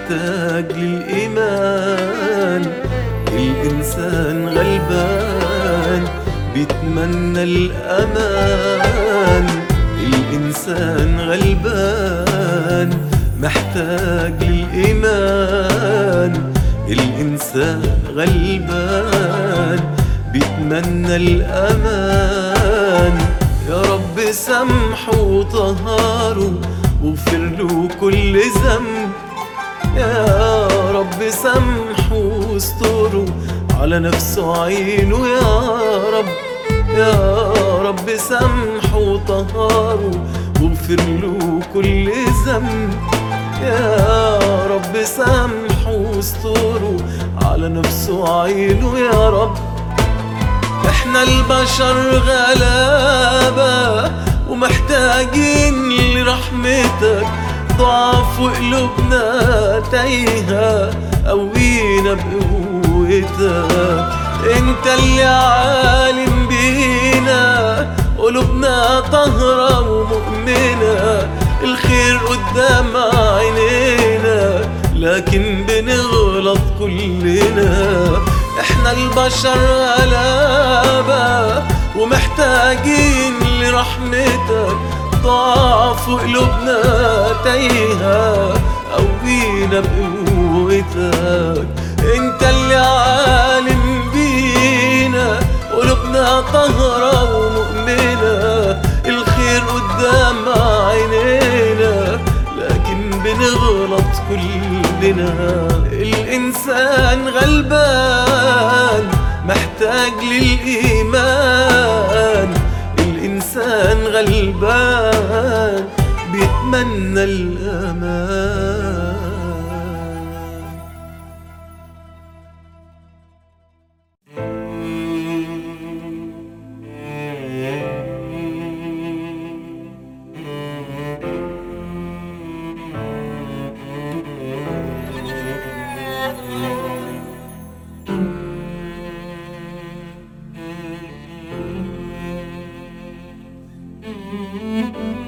محتاج للإيمان الإنسان غلبان بيتمنى الأمان الإنسان غلبان محتاج للإيمان الإنسان غلبان بيتمنى الأمان يا رب سامحه وطهاره واغفر له كل ذنب يا رب سامحه واستره على نفسه عينه يا رب يا رب سامحه وطهاره واغفر له كل ذنب يا رب سامحه واستره على نفسه عينه يا رب احنا البشر غلابة ومحتاجين لرحمتك ضعف وقلوبنا تايهة قوينا بقوتك انت اللي عالم بينا قلوبنا طهرة ومؤمنة الخير قدام عينينا لكن بنغلط كلنا احنا البشر غلابة ومحتاجين لرحمتك ضعف وقلوبنا تايهة قوينا بقوتك انت اللي عالم بينا قلوبنا طهرة ومؤمنة الخير قدام عينينا لكن بنغلط كلنا الإنسان غلبان محتاج للإيمان الإنسان غلبان بيتمنى الأمان Thank you.